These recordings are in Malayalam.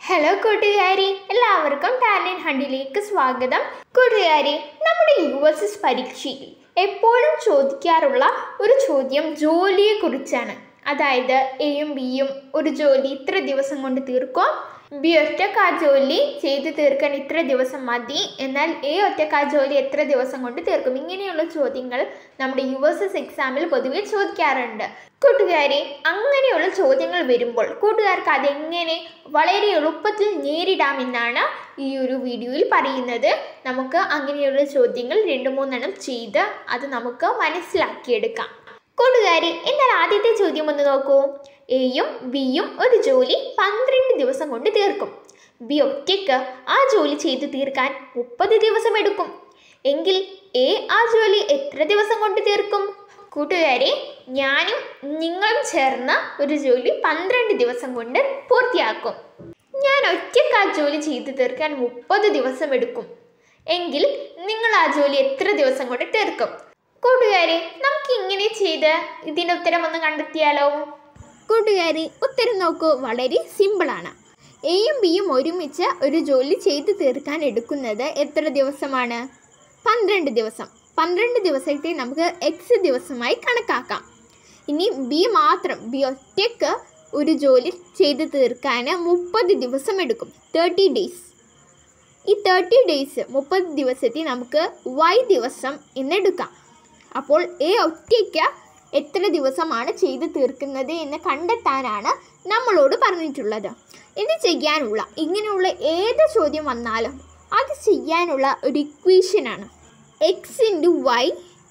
ഹലോ കൂട്ടുകാരി എല്ലാവർക്കും ടാലൻറ്റ് ഹണ്ടിലേക്ക് സ്വാഗതം കൂട്ടുകാരി നമ്മുടെ യു എസ് എസ് പരീക്ഷയിൽ എപ്പോഴും ചോദിക്കാറുള്ള ഒരു ചോദ്യം ജോലിയെക്കുറിച്ചാണ് അതായത് എയും ബിയും ഒരു ജോലി ഇത്ര ദിവസം കൊണ്ട് തീർക്കും ബി ഒറ്റക്ക് ആ ജോലി ചെയ്തു തീർക്കാൻ ഇത്ര ദിവസം മതി എന്നാൽ എ ഒറ്റക്ക് ആ ജോലി എത്ര ദിവസം കൊണ്ട് തീർക്കും ഇങ്ങനെയുള്ള ചോദ്യങ്ങൾ നമ്മുടെ യു എസ് എസ് എക്സാമിൽ പൊതുവെ ചോദിക്കാറുണ്ട് കൂട്ടുകാരെ അങ്ങനെയുള്ള ചോദ്യങ്ങൾ വരുമ്പോൾ കൂട്ടുകാർക്ക് അതെങ്ങനെ വളരെ എളുപ്പത്തിൽ നേരിടാമെന്നാണ് ഈ ഒരു വീഡിയോയിൽ പറയുന്നത് നമുക്ക് അങ്ങനെയുള്ള ചോദ്യങ്ങൾ രണ്ട് മൂന്നെണ്ണം ചെയ്ത് അത് നമുക്ക് മനസ്സിലാക്കിയെടുക്കാം കൂട്ടുകാരി എന്നാൽ ആദ്യത്തെ ചോദ്യം ഒന്ന് നോക്കൂ എയും ബിയും ഒരു ജോലി പന്ത്രണ്ട് ദിവസം കൊണ്ട് തീർക്കും ബി ഒറ്റയ്ക്ക് ആ ജോലി ചെയ്തു തീർക്കാൻ മുപ്പത് ദിവസം എടുക്കും എങ്കിൽ എ ആ ജോലി എത്ര ദിവസം കൊണ്ട് തീർക്കും കൂട്ടുകാരെ ഞാനും നിങ്ങളും ചേർന്ന് ഒരു ജോലി പന്ത്രണ്ട് ദിവസം കൊണ്ട് പൂർത്തിയാക്കും ഞാൻ ഒറ്റയ്ക്ക് ആ ജോലി ചെയ്തു തീർക്കാൻ മുപ്പത് ദിവസം എടുക്കും എങ്കിൽ നിങ്ങൾ ആ ജോലി എത്ര ദിവസം കൊണ്ട് തീർക്കും കൂട്ടുകാരെ നമുക്ക് ഇങ്ങനെ ചെയ്ത് ഇതിൻ്റെ ഉത്തരം ഒന്ന് കണ്ടെത്തിയാലോ കൂട്ടുകാരി ഉത്തരം നോക്കൂ വളരെ സിമ്പിളാണ് എയും ബിയും ഒരുമിച്ച് ഒരു ജോലി ചെയ്തു തീർക്കാൻ എടുക്കുന്നത് എത്ര ദിവസമാണ് പന്ത്രണ്ട് ദിവസം പന്ത്രണ്ട് ദിവസത്തെ നമുക്ക് എക്സ് ദിവസമായി കണക്കാക്കാം ഇനി ബി മാത്രം ബി ഒറ്റയ്ക്ക് ഒരു ജോലി ചെയ്തു തീർക്കാൻ മുപ്പത് ദിവസം എടുക്കും തേർട്ടി ഡേയ്സ് ഈ തേർട്ടി ഡേയ്സ് മുപ്പത് ദിവസത്തെ നമുക്ക് വൈ ദിവസം എന്നെടുക്കാം അപ്പോൾ എ ഒറ്റയ്ക്ക് എത്ര ദിവസമാണ് ചെയ്തു തീർക്കുന്നത് എന്ന് കണ്ടെത്താനാണ് നമ്മളോട് പറഞ്ഞിട്ടുള്ളത് ഇത് ചെയ്യാനുള്ള ഇങ്ങനെയുള്ള ഏത് ചോദ്യം വന്നാലും അത് ചെയ്യാനുള്ള ഒരു ഇക്വേഷനാണ് x into y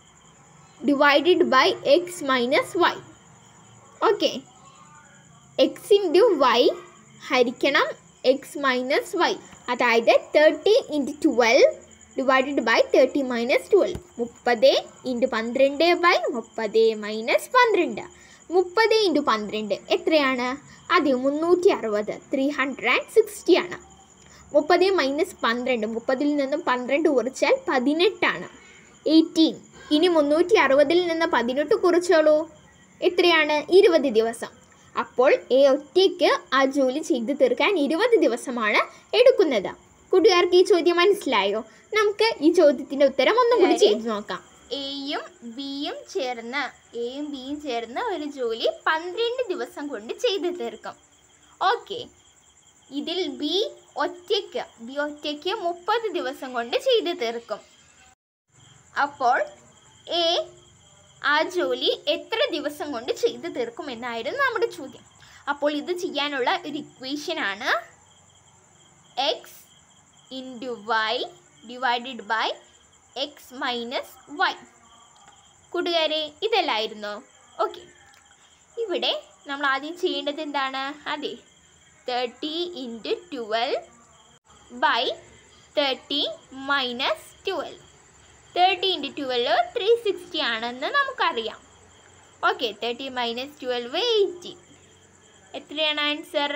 divided by x minus y okay x into y ഹരിക്കണം എക്സ് മൈനസ് വൈ അതായത് thirty into twelve divided by thirty minus twelve മുപ്പത് ഇൻറ്റു പന്ത്രണ്ട് ബൈ മുപ്പത് മൈനസ് പന്ത്രണ്ട് മുപ്പത് ഇൻറ്റു പന്ത്രണ്ട് എത്രയാണ് അത് മുന്നൂറ്റി അറുപത് ത്രീ ഹൺഡ്രഡ് ആൻഡ് സിക്സ്റ്റി ആണ് മുപ്പത് മൈനസ് പന്ത്രണ്ട് മുപ്പതിൽ നിന്നും പന്ത്രണ്ട് കുറച്ചാൽ പതിനെട്ടാണ് എയ്റ്റീൻ ഇനി മുന്നൂറ്റി അറുപതിൽ നിന്ന് പതിനെട്ട് കുറിച്ചോളൂ എത്രയാണ് ഇരുപത് ദിവസം അപ്പോൾ എ ഒറ്റയ്ക്ക് ആ ജോലി ചെയ്തു തീർക്കാൻ ഇരുപത് ദിവസമാണ് എടുക്കുന്നത് കൂട്ടുകാർക്ക് ഈ ചോദ്യം മനസ്സിലായോ നമുക്ക് ഈ ചോദ്യത്തിൻ്റെ ഉത്തരം ഒന്നും കൂടി ചെയ്തു നോക്കാം എയും ബിയും ചേർന്ന് എയും ബിയും ചേർന്ന് ഒരു ജോലി പന്ത്രണ്ട് ദിവസം കൊണ്ട് ചെയ്തു തീർക്കും ഓക്കെ ഇതിൽ ബി ഒറ്റയ്ക്ക് ബി ഒറ്റയ്ക്ക് മുപ്പത് ദിവസം കൊണ്ട് ചെയ്തു തീർക്കും അപ്പോൾ എ ആ ജോലി എത്ര ദിവസം കൊണ്ട് ചെയ്തു തീർക്കും എന്നായിരുന്നു നമ്മുടെ ചോദ്യം അപ്പോൾ ഇത് ചെയ്യാനുള്ള ഒരു ഇക്വേഷനാണ് x into y divided by x minus y കൂട്ടുകാരെ ഇതല്ലായിരുന്നോ ഓക്കെ ഇവിടെ നമ്മൾ ആദ്യം ചെയ്യേണ്ടത് എന്താണ് അതെ thirty into twelve by thirty minus twelve thirty into twelve three sixty ആണെന്ന് നമുക്കറിയാം okay thirty minus twelve eighty എത്രയാണ് ആൻസർ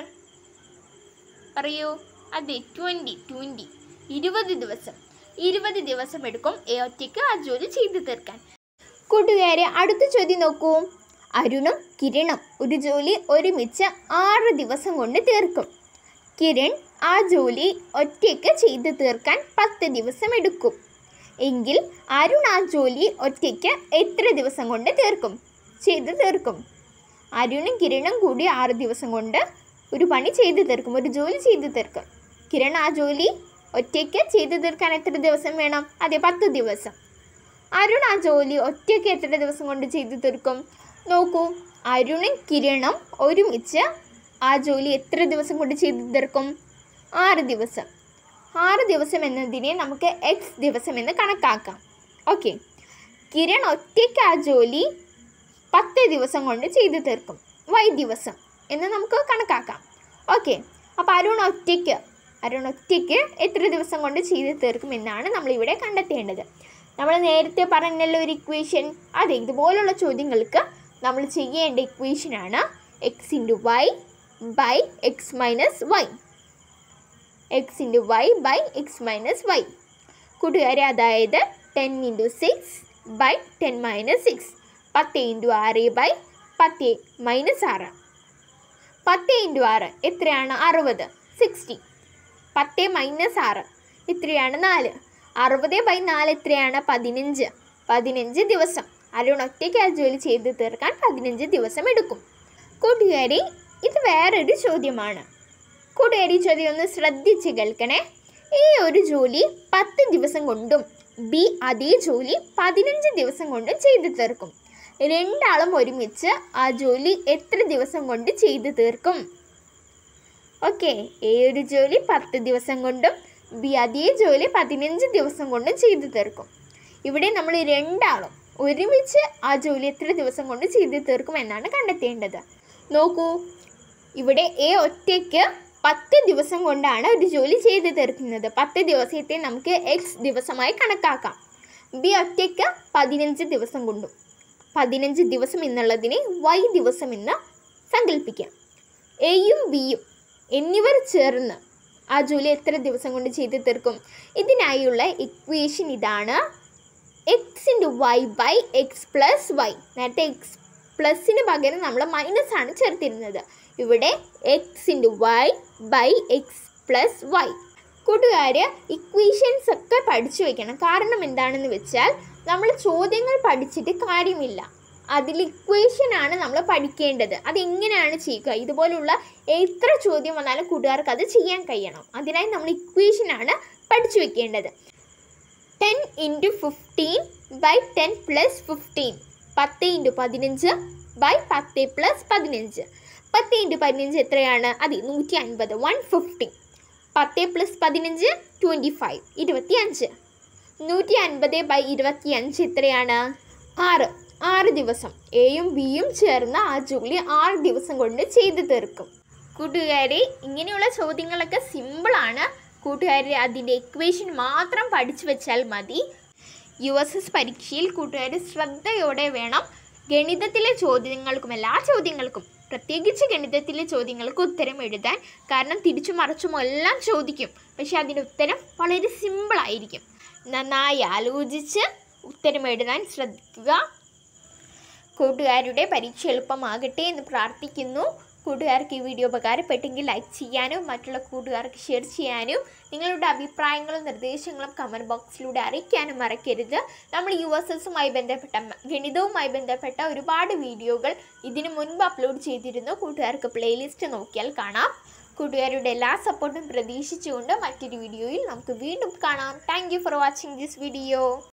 പറയൂ അതെ ട്വൻറ്റി ട്വൻറ്റി ഇരുപത് ദിവസം ഇരുപത് ദിവസം എടുക്കും എ ഒറ്റയ്ക്ക് ആ ജോലി ചെയ്തു തീർക്കാൻ കൂട്ടുകാരെ അടുത്ത ചോദ്യം നോക്കൂ അരുണും കിരണും ഒരു ജോലി ഒരുമിച്ച് ആറ് ദിവസം കൊണ്ട് തീർക്കും കിരൺ ആ ജോലി ഒറ്റയ്ക്ക് ചെയ്തു തീർക്കാൻ പത്ത് ദിവസം എടുക്കും എങ്കിൽ അരുൺ ആ ജോലി ഒറ്റയ്ക്ക് എത്ര ദിവസം കൊണ്ട് തീർക്കും ചെയ്തു തീർക്കും അരുണും കിരണും കൂടി ആറ് ദിവസം കൊണ്ട് ഒരു പണി ചെയ്തു തീർക്കും ഒരു ജോലി ചെയ്തു തീർക്കും കിരൺ ആ ജോലി ഒറ്റയ്ക്ക് ചെയ്തു തീർക്കാൻ എത്ര ദിവസം വേണം അതെ പത്ത് ദിവസം അരുൺ ആ ജോലി ഒറ്റയ്ക്ക് എത്ര ദിവസം കൊണ്ട് ചെയ്തു തീർക്കും നോക്കൂ അരുണും കിരണും ഒരുമിച്ച് ആ ജോലി എത്ര ദിവസം കൊണ്ട് ചെയ്തു തീർക്കും ആറ് ദിവസം ആറ് ദിവസം എന്നതിനെ നമുക്ക് എക്സ് ദിവസം എന്ന് കണക്കാക്കാം ഓക്കെ കിരൺ ഒറ്റയ്ക്ക് ആ ജോലി പത്ത് ദിവസം കൊണ്ട് ചെയ്തു തീർക്കും വൈ ദിവസം എന്ന് നമുക്ക് കണക്കാക്കാം ഓക്കെ അപ്പോൾ അരുൺ ഒറ്റയ്ക്ക് അരുൺ ഒറ്റയ്ക്ക് എത്ര ദിവസം കൊണ്ട് ചെയ്തു തീർക്കും എന്നാണ് നമ്മളിവിടെ കണ്ടെത്തേണ്ടത് നമ്മൾ നേരത്തെ പറഞ്ഞല്ലോ ഒരു ഇക്വേഷൻ അതെ ഇതുപോലുള്ള ചോദ്യങ്ങൾക്ക് നമ്മൾ ചെയ്യേണ്ട ഇക്വേഷനാണ് x into y by x minus y x into y by x minus y കൂട്ടുകാരെ അതായത് ten into six by ten minus six പത്ത് ഇൻറ്റു ആറ് ബൈ പത്ത് മൈനസ് ആറ് പത്ത് ഇൻറ്റു ആറ് എത്രയാണ് അറുപത് സിക്സ്റ്റി പത്ത് മൈനസ് ആറ് എത്രയാണ് നാല് അറുപത് ബൈ നാല് എത്രയാണ് പതിനഞ്ച് പതിനഞ്ച് ദിവസം അരുൺ ഒറ്റയ്ക്ക് ആ ജോലി ചെയ്ത് തീർക്കാൻ പതിനഞ്ച് ദിവസം എടുക്കും കൂട്ടുകാരി ഇത് വേറൊരു ചോദ്യമാണ് കൂട്ടുകാരി ചോദ്യം ഒന്ന് ശ്രദ്ധിച്ച് കേൾക്കണേ ഈ ഒരു ജോലി പത്ത് ദിവസം കൊണ്ടും ബി അതേ ജോലി പതിനഞ്ച് ദിവസം കൊണ്ടും ചെയ്തു തീർക്കും രണ്ടാളും ഒരുമിച്ച് ആ ജോലി എത്ര ദിവസം കൊണ്ട് ചെയ്തു തീർക്കും ഓക്കെ എ ഒരു ജോലി പത്ത് ദിവസം കൊണ്ടും ബി അതേ ജോലി പതിനഞ്ച് ദിവസം കൊണ്ടും ചെയ്തു തീർക്കും ഇവിടെ നമ്മൾ രണ്ടാളും ഒരുമിച്ച് ആ ജോലി എത്ര ദിവസം കൊണ്ട് ചെയ്തു തീർക്കും എന്നാണ് കണ്ടെത്തേണ്ടത് നോക്കൂ ഇവിടെ എ ഒറ്റയ്ക്ക് പത്ത് ദിവസം കൊണ്ടാണ് ഒരു ജോലി ചെയ്തു തീർക്കുന്നത് പത്ത് ദിവസത്തെ നമുക്ക് എക്സ് ദിവസമായി കണക്കാക്കാം ബി ഒറ്റയ്ക്ക് പതിനഞ്ച് ദിവസം കൊണ്ടും പതിനഞ്ച് ദിവസം എന്നുള്ളതിനെ വൈ ദിവസം എന്ന് സങ്കല്പിക്കാം എയും ബിയും എന്നിവർ ചേർന്ന് ആ ജോലി എത്ര ദിവസം കൊണ്ട് ചെയ്തു തീർക്കും ഇതിനായുള്ള ഇക്വേഷൻ ഇതാണ് x into y by x plus y നേരത്തെ എക്സ് പ്ലസിന് പകരം നമ്മൾ മൈനസ് ആണ് ചേർത്തിരുന്നത് ഇവിടെ x into y by x plus y കൂട്ടുകാർ ഇക്വേഷൻസ് ഒക്കെ പഠിച്ചു വെക്കണം കാരണം എന്താണെന്ന് വെച്ചാൽ നമ്മൾ ചോദ്യങ്ങൾ പഠിച്ചിട്ട് കാര്യമില്ല അതിൽ ഇക്വേഷൻ ആണ് നമ്മൾ പഠിക്കേണ്ടത് അതെങ്ങനെയാണ് ചെയ്യുക ഇതുപോലുള്ള എത്ര ചോദ്യം വന്നാലും കൂട്ടുകാർക്ക് അത് ചെയ്യാൻ കഴിയണം അതിനായി നമ്മൾ ഇക്വേഷൻ ആണ് പഠിച്ചു വെക്കേണ്ടത് ten into fifteen by ten plus fifteen പത്ത് ഇൻറ്റു പതിനഞ്ച് ബൈ പത്ത് പ്ലസ് പതിനഞ്ച് പത്ത് ഇൻറ്റു പതിനഞ്ച് എത്രയാണ് അതെ നൂറ്റി അൻപത് വൺ ഫിഫ്റ്റി പത്ത് പ്ലസ് പതിനഞ്ച് ട്വൻറ്റി ഫൈവ് ഇരുപത്തി അഞ്ച് നൂറ്റി അൻപത് ബൈ ഇരുപത്തി അഞ്ച് എത്രയാണ് ആറ് ആറ് ദിവസം എയും ബിയും ചേർന്ന് ആ ജോലി ആറ് ദിവസം കൊണ്ട് ചെയ്തു തീർക്കും കൂട്ടുകാരെ ഇങ്ങനെയുള്ള ചോദ്യങ്ങളൊക്കെ സിമ്പിളാണ് കൂട്ടുകാർ അതിൻ്റെ ഇക്വേഷൻ മാത്രം പഠിച്ചു വെച്ചാൽ മതി യു എസ് എസ് പരീക്ഷയിൽ കൂട്ടുകാർ ശ്രദ്ധയോടെ വേണം ഗണിതത്തിലെ ചോദ്യങ്ങൾക്കും എല്ലാ ചോദ്യങ്ങൾക്കും പ്രത്യേകിച്ച് ഗണിതത്തിലെ ചോദ്യങ്ങൾക്ക് ഉത്തരം എഴുതാൻ കാരണം തിരിച്ചു മറിച്ചും എല്ലാം ചോദിക്കും പക്ഷെ അതിൻ്റെ ഉത്തരം വളരെ സിമ്പിളായിരിക്കും നന്നായി ആലോചിച്ച് ഉത്തരം എഴുതാൻ ശ്രദ്ധിക്കുക കൂട്ടുകാരുടെ പരീക്ഷ എളുപ്പമാകട്ടെ എന്ന് പ്രാർത്ഥിക്കുന്നു കൂട്ടുകാർക്ക് ഈ വീഡിയോ ഉപകാരപ്പെട്ടെങ്കിൽ ലൈക്ക് ചെയ്യാനും മറ്റുള്ള കൂട്ടുകാർക്ക് ഷെയർ ചെയ്യാനും നിങ്ങളുടെ അഭിപ്രായങ്ങളും നിർദ്ദേശങ്ങളും കമൻറ്റ് ബോക്സിലൂടെ അറിയിക്കാനും മറക്കരുത് നമ്മൾ യു എസ് എസുമായി ബന്ധപ്പെട്ട മ- ഗണിതവുമായി ബന്ധപ്പെട്ട ഒരുപാട് വീഡിയോകൾ ഇതിനു മുൻപ് അപ്ലോഡ് ചെയ്തിരുന്നു കൂട്ടുകാർക്ക് പ്ലേലിസ്റ്റ് നോക്കിയാൽ കാണാം കൂട്ടുകാരുടെ എല്ലാ സപ്പോർട്ടും പ്രതീക്ഷിച്ചുകൊണ്ട് മറ്റൊരു വീഡിയോയിൽ നമുക്ക് വീണ്ടും കാണാം thank you for watching this video